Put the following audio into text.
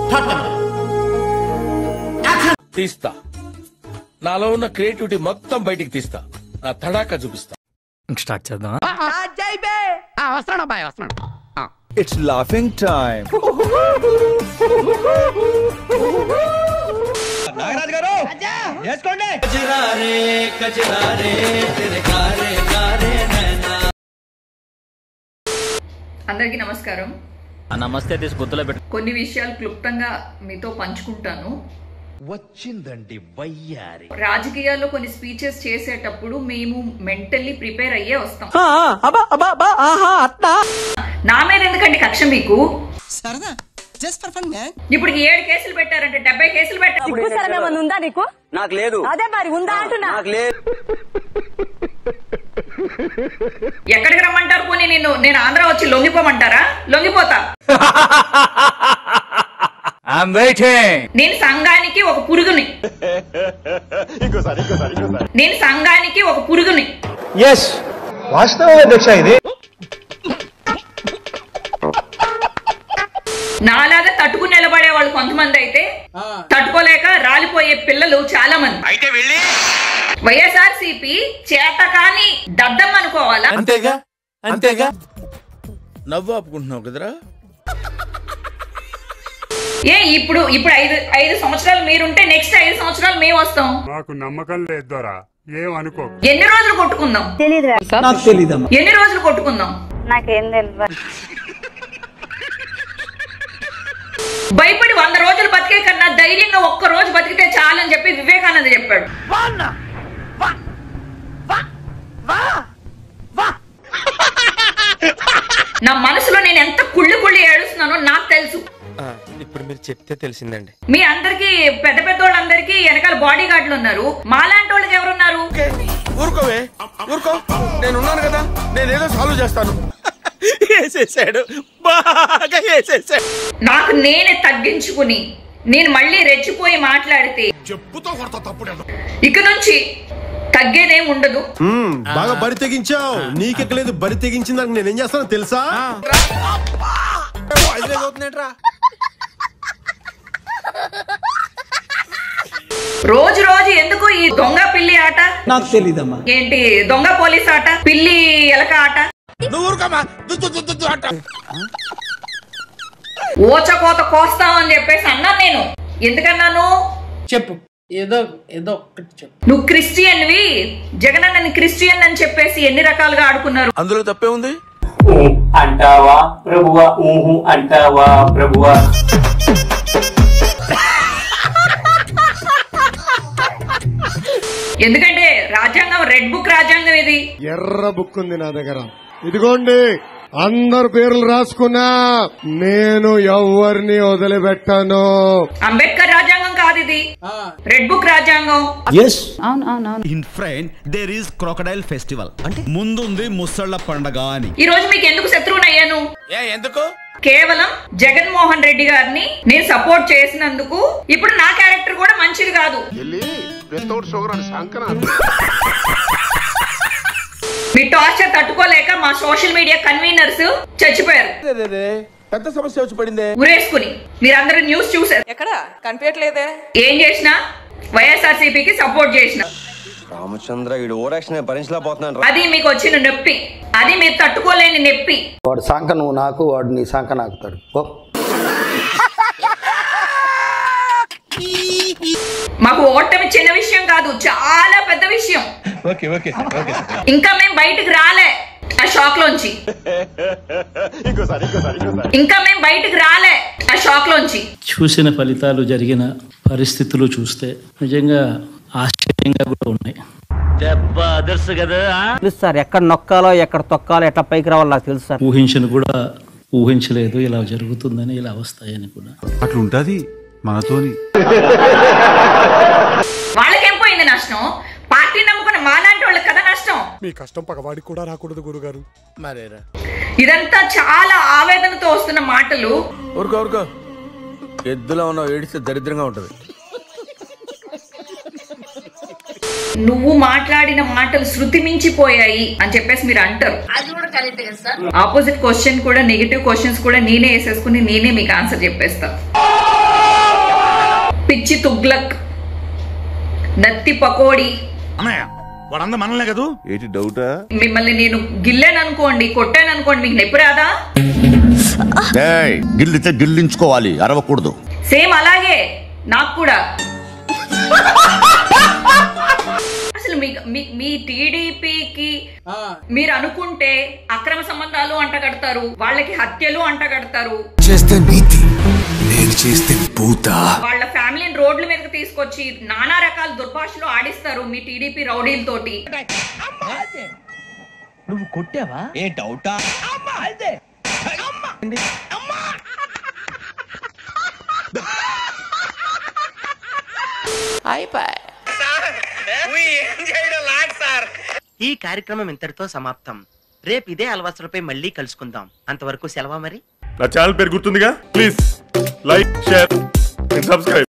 Third camera తీస్తా నాలో ఉన్న క్రియేటివిటీ మొత్తం బయటికి తీస్తా నా తడాక చూపిస్తా స్టార్ట్ చేద్దాం వస్తున్నాడు అబ్బాయి వస్తున్నాడు It's laughing time. అందరికీ నమస్కారం నమస్తే తీసి గుర్తులో పెట్టు కొన్ని విషయాలు క్లుప్తంగా మీతో పంచుకుంటాను వచ్చిందండి వయ్యారి రాజకీయాల్లో కొన్ని స్పీచెస్ చేసేటప్పుడు మేము మెంటల్లీ ప్రిపేర్ అయ్యే వస్తాం నా మీద ఎందుకండి కక్ష మీకు సరదా జస్ట్ ఫర్ ఫన్ మ్యాన్ ఇప్పుడు ఈ ఏడు కేసులు పెట్టారంటే డెబ్బై కేసులు పెట్టారు ఉందా నీకు నాకు లేదు అదే మరి ఉందా అంటున్నా నాకు లేదు ఎక్కడికి రమ్మంటారు పోనీ నేను నేను ఆంధ్ర వచ్చి లొంగిపోమంటారా లొంగిపోతా ఐఎమ్ వెయిటింగ్ నేను సంఘానికి ఒక పురుగుని నేను సంఘానికి ఒక పురుగుని ఎస్ వాస్తవం అధ్యక్ష ఇది నాలాగా తట్టుకుని నిలబడే వాళ్ళు కొంతమంది అయితే తట్టుకోలేక రాలిపోయే పిల్లలు చాలా మంది అయితే వెళ్ళి వైఎస్ఆర్ సిపి చేత కాని దద్దం అనుకోవాలా అంతేగా అంతేగా నవ్వు ఆపుకుంటున్నావు కదరా ఏ ఇప్పుడు ఇప్పుడు ఐదు ఐదు సంవత్సరాలు మీరుంటే నెక్స్ట్ ఐదు సంవత్సరాలు మేము వస్తాం నాకు నమ్మకం లేదు దొరా ఏం అనుకో ఎన్ని రోజులు కొట్టుకుందాం తెలీదు ఎన్ని రోజులు కొట్టుకుందాం నాకేం తెలియదు భయపడి వంద రోజులు బతికే కన్నా ధైర్యంగా ఒక్క రోజు బతికితే చాలని చెప్పి వివేకానంద చెప్పాడు నా మనసులో నేను ఎంత కుళ్ళి కుళ్ళి ఏడుస్తున్నానో నాకు తెలుసు ఇప్పుడు మీరు చెప్తే తెలిసిందండి మీ అందరికి పెద్ద పెద్ద వాళ్ళందరికీ వెనకాల బాడీ గార్డులు ఉన్నారు మాలాంటి వాళ్ళకి ఎవరున్నారు ఊరుకోవే ఊరుకో నేను ఉన్నాను కదా నేనేదో సాల్వ్ చేస్తాను వేసేసాడు బాగా వేసేసాడు నాకు నేనే తగ్గించుకుని నేను మళ్ళీ రెచ్చిపోయి మాట్లాడితే చెప్పుతో కొడతా తప్పుడు ఇక నుంచి తగ్గేదేం ఉండదు బాగా బరి తెగించావు నీకెక్కలేదు బరి తెగించిన దానికి నేనేం చేస్తానో తెలుసా రోజు రోజు ఎందుకు ఈ దొంగ పిల్లి ఆట నాకు తెలీదమ్మా ఏంటి దొంగ పోలీస్ ఆట పిల్లి ఎలక ఆట నువ్వు ఊరుకోమా దుద్దు దుద్దు దుద్దు అంట ఓచకోత కోస్తామని చెప్పేసి అన్నాను నేను ఎందుకన్నాను చెప్పు ఏదో ఏదో ఒక్కటి చెప్పు నువ్వు క్రిస్టియన్వి జగనన్నని క్రిస్టియన్ అని చెప్పేసి ఎన్ని రకాలుగా ఆడుకున్నారు అందులో తప్పే ఉంది అంటావా ప్రభువా ఊహు అంటావా ప్రభువా ఎందుకంటే రాజ్యాంగం రెడ్ బుక్ రాజ్యాంగం ఇది ఎర్ర బుక్ ఉంది నా దగ్గర ఇదిగోండి అందరు పేర్లు రాసుకున్నా నేను ఎవరిని వదిలిపెట్టాను అంబేద్కర్ రాజ్యాంగం కాదు ఇది రెడ్ బుక్ రాజ్యాంగం అవును అవును అవును in friend there is crocodile festival అంటే ముందుంది ముసళ్ళ పండగ అని ఈ రోజు మీకు ఎందుకు శత్రువునయ్యాను ఏ ఎందుకు కేవలం జగన్మోహన్ రెడ్డి గారిని నేను సపోర్ట్ చేసినందుకు ఇప్పుడు నా క్యారెక్టర్ కూడా మంచిది కాదు మీ టార్చర్ తట్టుకోలేక మా సోషల్ మీడియా కన్వీనర్స్ చచ్చిపోయారు పెద్ద సమస్య వచ్చి పడిందే ఉరేసుకుని మీరందరూ న్యూస్ చూసారు ఎక్కడ కనిపించట్లేదే ఏం చేసినా వైఎస్ఆర్సీపీకి సపోర్ట్ చేసిన రామచంద్ర వీడు ఓరాక్షన్ భరించలేకపోతున్నాను అది మీకు వచ్చిన నొప్పి అది మీరు తట్టుకోలేని నొప్పి వాడు సంక నువ్వు నాకు వాడు నీ సంక నాకుతాడు ఓ మాకు ఓటమి చిన్న విషయం కాదు చాలా పెద్ద విషయం ఇంకా మేము బయటకు రాలే ఆ షాక్ లోంచి ఇంకా మేము బయటకు రాలే ఆ షాక్ లోంచి చూసిన ఫలితాలు జరిగిన పరిస్థితులు చూస్తే నిజంగా ఆశ్చర్యంగా కూడా ఉన్నాయి దెబ్బ అదర్స్ కదా తెలుసు సార్ ఎక్కడ నొక్కాలో ఎక్కడ తొక్కాలో ఎట్లా పైకి రావాలో నాకు తెలుసు సార్ ఊహించను కూడా ఊహించలేదు ఇలా జరుగుతుందని ఇలా వస్తాయని కూడా అట్లుంటది మనతోని వాళ్ళకేం పోయింది నష్టం పార్టీ నమ్ముకున్న మాలాంటి వాళ్ళకి కదా నష్టం మీ కష్టం పగవాడికి కూడా రాకూడదు గురుగారు మరేరా ఇదంతా చాలా ఆవేదనతో వస్తున్న మాటలు ఊరుకో ఊరుకో ఎద్దులో ఉన్నావు ఏడిస్తే దరిద్రంగా ఉంటది నువ్వు మాట్లాడిన మాటలు శృతి మించిపోయాయి అని చెప్పేసి మీరు అంటారు ఆపోజిట్ క్వశ్చన్ కూడా నెగిటివ్ క్వశ్చన్స్ కూడా నేనే వేసేసుకుని నేనే మీకు ఆన్సర్ చెప్పేస్తా పిచ్చి తుగ్లక్ నత్తి పకోడి అన్నయ్య వాడంతా మనలే కదూ ఏంటి డౌటా మిమ్మల్ని నేను గిల్లాను అనుకోండి కొట్టాను అనుకోండి మీకు నొప్పి రాదా గిల్లితే గిల్లించుకోవాలి అరవకూడదు సేమ్ అలాగే నాకు కూడా అసలు మీ మీ- మీ టీడీపీకి మీరు అనుకుంటే అక్రమ సంబంధాలు అంటగడతారు వాళ్ళకి హత్యలు అంటగడతారు చేస్తే నీతి నేను చేస్తే పూత వాళ్ళ ఫ్యామిలీని రోడ్ల మీదకి తీసుకొచ్చి నానా రకాల దుర్భాషలు ఆడిస్తారు మీ టీడీపీ రౌడీలతోటి నువ్వు కొట్టావా ఏ డౌటా ఈ కార్యక్రమం ఇంతటితో సమాప్తం రేపు ఇదే అలవాసులపై మళ్ళీ కలుసుకుందాం అంతవరకు సెలవా మరి నా ఛానల్ పేరు గుర్తుందిగా please like share and subscribe